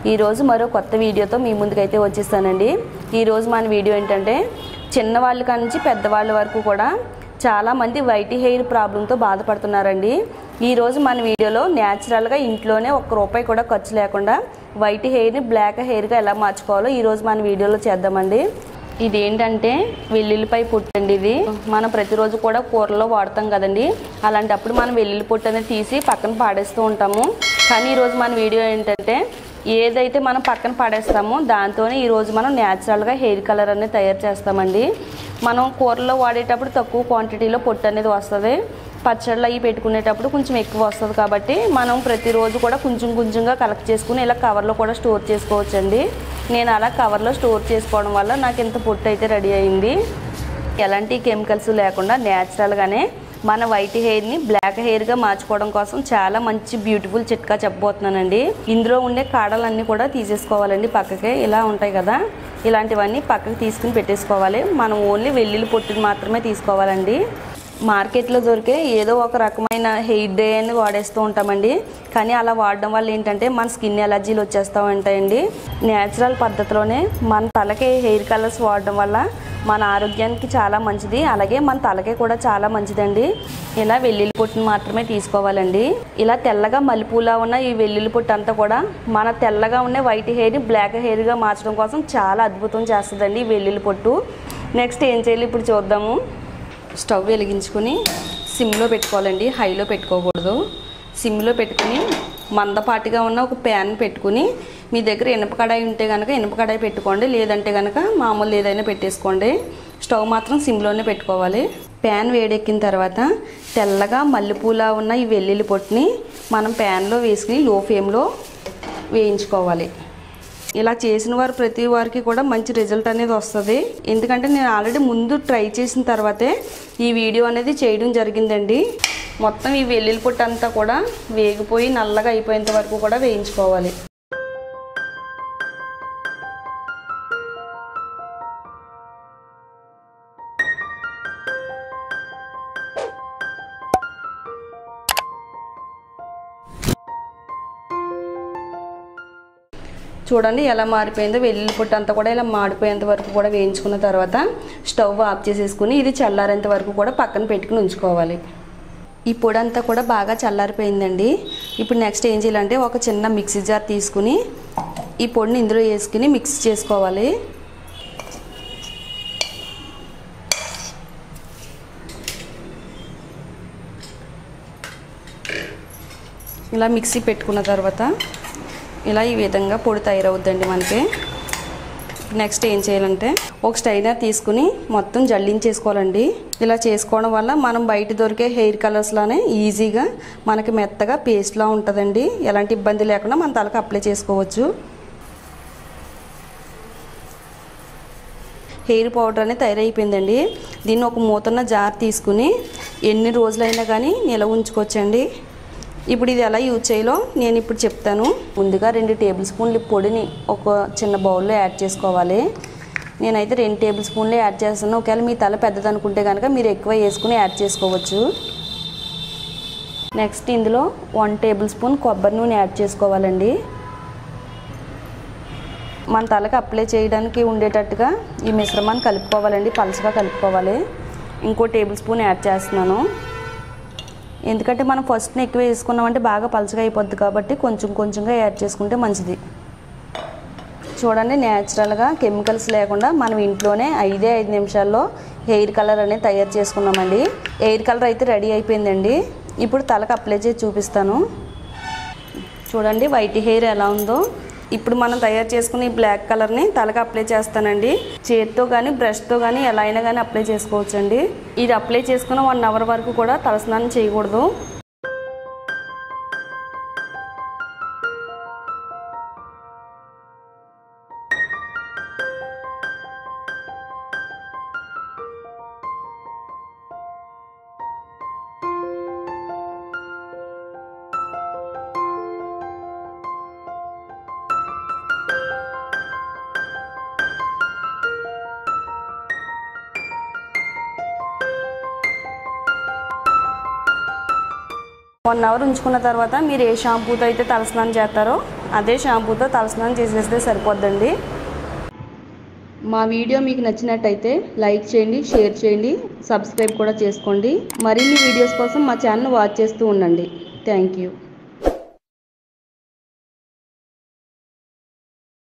ఈరోజు మరో కొత్త వీడియోతో మీ ముందుకైతే వచ్చేస్తానండి ఈరోజు మన వీడియో ఏంటంటే చిన్నవాళ్ళ కాడ నుంచి పెద్దవాళ్ళ వరకు కూడా చాలామంది వైట్ హెయిర్ ప్రాబ్లంతో బాధపడుతున్నారండి ఈరోజు మన వీడియోలో న్యాచురల్గా ఇంట్లోనే ఒక్క రూపాయి కూడా ఖర్చు లేకుండా వైట్ హెయిర్ని బ్లాక్ హెయిర్గా ఎలా మార్చుకోవాలో ఈరోజు మన వీడియోలో చేద్దామండి ఇది ఏంటంటే వెల్లుల్లిపై పొట్టు అండి ఇది మనం ప్రతిరోజు కూడా కూరలో వాడతాం కదండి అలాంటప్పుడు మనం వెల్లుల్లి పొట్టు అనేది తీసి పక్కన పాడేస్తూ ఉంటాము కానీ ఈరోజు మన వీడియో ఏంటంటే ఏదైతే మనం పక్కన పడేస్తామో దాంతోనే ఈరోజు మనం న్యాచురల్గా హెయిర్ కలర్ అనేది తయారు చేస్తామండి మనం కూరలో వాడేటప్పుడు తక్కువ క్వాంటిటీలో పొట్టు అనేది వస్తుంది పచ్చళ్ళు అవి పెట్టుకునేటప్పుడు కొంచెం ఎక్కువ వస్తుంది కాబట్టి మనం ప్రతిరోజు కూడా కొంచెం కొంచెంగా కలెక్ట్ చేసుకుని ఇలా కవర్లో కూడా స్టోర్ చేసుకోవచ్చండి నేను అలా కవర్లో స్టోర్ చేసుకోవడం వల్ల నాకు ఇంత పొట్టు అయితే రెడీ అయింది ఎలాంటి కెమికల్స్ లేకుండా న్యాచురల్గానే మన వైట్ హెయిర్ని బ్లాక్ హెయిర్గా మార్చుకోవడం కోసం చాలా మంచి బ్యూటిఫుల్ చిట్కా చెప్పబోతున్నానండి ఇందులో ఉండే కాడలన్నీ కూడా తీసేసుకోవాలండి పక్కకి ఇలా ఉంటాయి కదా ఇలాంటివన్నీ పక్కకి తీసుకుని పెట్టేసుకోవాలి మనం ఓన్లీ వెల్లుల్లి పొట్టుని మాత్రమే తీసుకోవాలండి మార్కెట్లో దొరికే ఏదో ఒక రకమైన హెయిర్ డే అని వాడేస్తూ ఉంటామండి కానీ అలా వాడడం వల్ల ఏంటంటే మన స్కిన్ ఎలర్జీలు వచ్చేస్తూ ఉంటాయండి న్యాచురల్ పద్ధతిలోనే మన తలకి హెయిర్ కలర్స్ వాడడం వల్ల మన ఆరోగ్యానికి చాలా మంచిది అలాగే మన తలకి కూడా చాలా మంచిదండి ఇలా వెల్లుల్లి పొట్టుని మాత్రమే తీసుకోవాలండి ఇలా తెల్లగా మల్లెపూలా ఉన్న ఈ వెల్లుల్లి పొట్టు అంతా కూడా మన తెల్లగా ఉన్న వైట్ హెయిర్ని బ్లాక్ హెయిర్గా మార్చడం కోసం చాలా అద్భుతం చేస్తుందండి ఈ వెల్లుల్లి పొట్టు నెక్స్ట్ ఏం చేయాలి ఇప్పుడు చూద్దాము స్టవ్ వెలిగించుకొని సిమ్లో పెట్టుకోవాలండి హైలో పెట్టుకోకూడదు సిమ్లో పెట్టుకుని మందపాటిగా ఉన్న ఒక ప్యాన్ పెట్టుకుని మీ దగ్గర ఇనుప కడాయి ఉంటే కనుక ఇనుప కడాయి పెట్టుకోండి లేదంటే కనుక మామూలు ఏదైనా పెట్టేసుకోండి స్టవ్ మాత్రం సిమ్లోనే పెట్టుకోవాలి ప్యాన్ వేడెక్కిన తర్వాత తెల్లగా మల్లెపూలా ఉన్న ఈ వెల్లుల్లి పొట్టుని మనం ప్యాన్లో వేసుకుని లో ఫ్లేమ్లో వేయించుకోవాలి ఇలా చేసిన వారు ప్రతి వారికి కూడా మంచి రిజల్ట్ అనేది వస్తుంది ఎందుకంటే నేను ఆల్రెడీ ముందు ట్రై చేసిన తర్వాతే ఈ వీడియో అనేది చేయడం జరిగిందండి మొత్తం ఈ వెల్లుల్లి పొట్టు అంతా కూడా వేగిపోయి నల్లగా అయిపోయేంత వరకు కూడా వేయించుకోవాలి చూడండి ఎలా మారిపోయిందో వెల్లుల్లి పొట్టు అంతా కూడా ఇలా మాడిపోయేంత వరకు కూడా వేయించుకున్న తర్వాత స్టవ్ ఆఫ్ చేసేసుకుని ఇది చల్లారేంత వరకు కూడా పక్కన పెట్టుకుని ఉంచుకోవాలి ఈ పొడి అంతా కూడా బాగా చల్లారిపోయిందండి ఇప్పుడు నెక్స్ట్ ఏం చేయాలంటే ఒక చిన్న మిక్సీ జార్ తీసుకుని ఈ పొడిని ఇందులో వేసుకుని మిక్స్ చేసుకోవాలి ఇలా మిక్సీ పెట్టుకున్న తర్వాత ఇలా ఈ విధంగా పొడి తయారవుద్దండి మనకి నెక్స్ట్ ఏం చేయాలంటే ఒక స్టైనర్ తీసుకుని మొత్తం జల్లించేసుకోవాలండి ఇలా చేసుకోవడం వల్ల మనం బయట దొరికే హెయిర్ కలర్స్లోనే ఈజీగా మనకి మెత్తగా పేస్ట్లా ఉంటుందండి ఎలాంటి ఇబ్బంది లేకుండా మన తలకు అప్లై చేసుకోవచ్చు హెయిర్ పౌడర్ అనేది తయారైపోయిందండి దీన్ని ఒక మూతన్న జార్ తీసుకుని ఎన్ని రోజులైనా కానీ నిలవ ఉంచుకోవచ్చండి ఇప్పుడు ఇది ఎలా యూజ్ చేయాలో నేను ఇప్పుడు చెప్తాను ముందుగా రెండు టేబుల్ స్పూన్లు పొడిని ఒక చిన్న బౌల్లో యాడ్ చేసుకోవాలి నేనైతే రెండు టేబుల్ స్పూన్లు యాడ్ చేస్తాను ఒకవేళ మీ తల పెద్దది అనుకుంటే కనుక మీరు ఎక్కువ వేసుకుని యాడ్ చేసుకోవచ్చు నెక్స్ట్ ఇందులో వన్ టేబుల్ స్పూన్ కొబ్బరి నూనె యాడ్ చేసుకోవాలండి మన తలకు అప్లై చేయడానికి ఉండేటట్టుగా ఈ మిశ్రమాన్ని కలుపుకోవాలండి పలుచగా కలుపుకోవాలి ఇంకో టేబుల్ స్పూన్ యాడ్ చేస్తున్నాను ఎందుకంటే మనం ఫస్ట్ని ఎక్కువ వేసుకున్నామంటే బాగా పలుచగా అయిపోద్ది కాబట్టి కొంచెం కొంచెంగా యాడ్ చేసుకుంటే మంచిది చూడండి న్యాచురల్గా కెమికల్స్ లేకుండా మనం ఇంట్లోనే ఐదే ఐదు నిమిషాల్లో హెయిర్ కలర్ అనేది తయారు చేసుకున్నామండి హెయిర్ కలర్ అయితే రెడీ అయిపోయిందండి ఇప్పుడు తలకు అప్లై చేసి చూపిస్తాను చూడండి వైట్ హెయిర్ ఎలా ఉందో ఇప్పుడు మనం తయారు చేసుకున్న ఈ బ్లాక్ కలర్ని తలకు అప్లై చేస్తానండి చేతితో కానీ బ్రష్తో కానీ ఎలా అయినా కానీ అప్లై చేసుకోవచ్చండి ఇది అప్లై చేసుకున్న వన్ అవర్ వరకు కూడా తలస్నానం చేయకూడదు వన్ అవర్ ఉంచుకున్న తర్వాత మీరు ఏ షాంపూతో అయితే తలస్నానం చేస్తారో అదే షాంపూతో తలస్నానం చేసేస్తే సరిపోద్దండి మా వీడియో మీకు నచ్చినట్టయితే లైక్ చేయండి షేర్ చేయండి సబ్స్క్రైబ్ కూడా చేసుకోండి మరిన్ని వీడియోస్ కోసం మా ఛానల్ వాచ్ చేస్తూ ఉండండి థ్యాంక్ యూ